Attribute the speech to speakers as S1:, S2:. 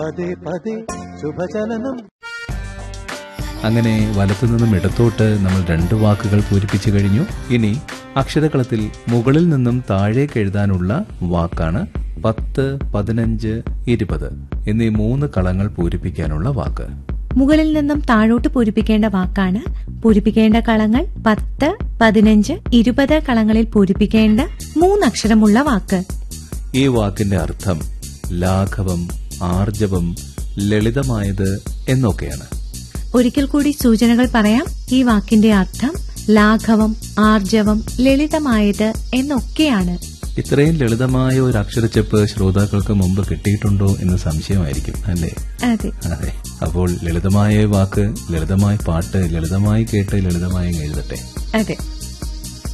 S1: പതേ പതേ ശുഭചലനം
S2: അങ്ങനെ വലത്തുനിന്നും ഇടത്തോട്ട് നമ്മൾ രണ്ട് വാക്കുകൾ പൂരിപ്പിച്ചു കഴിഞ്ഞു ഇനി അക്ഷരകളത്തിൽ മുകളിൽ നിന്നും താഴേക്ക് എഴുതാനുള്ള വാക്കാണ് പത്ത് പതിനഞ്ച് ഇരുപത് എന്നീ മൂന്ന് കളങ്ങൾ പൂരിപ്പിക്കാനുള്ള വാക്ക്
S3: മുകളിൽ നിന്നും താഴോട്ട് പൂരിപ്പിക്കേണ്ട വാക്കാണ് പൂരിപ്പിക്കേണ്ട കളങ്ങൾ പത്ത് പതിനഞ്ച് ഇരുപത് കളങ്ങളിൽ പൂരിപ്പിക്കേണ്ട മൂന്നക്ഷരമുള്ള വാക്ക്
S2: ഈ വാക്കിന്റെ അർത്ഥം ലാഘവം ആർജവം ലളിതമായത് എന്നൊക്കെയാണ്
S3: ഒരിക്കൽ കൂടി സൂചനകൾ പറയാം ഈ വാക്കിന്റെ അർത്ഥം ലാഘവം ആർജവം ലളിതമായത് എന്നൊക്കെയാണ്
S2: ഇത്രയും ലളിതമായ ഒരു അക്ഷരച്ചെപ്പ് ശ്രോതാക്കൾക്ക് മുമ്പ് കിട്ടിയിട്ടുണ്ടോ എന്ന് സംശയമായിരിക്കും അല്ലേ
S3: അതെ
S2: അതെ അപ്പോൾ ലളിതമായ വാക്ക് ലളിതമായ പാട്ട് ലളിതമായി കേട്ട് ലളിതമായി എഴുതട്ടെ
S3: അതെ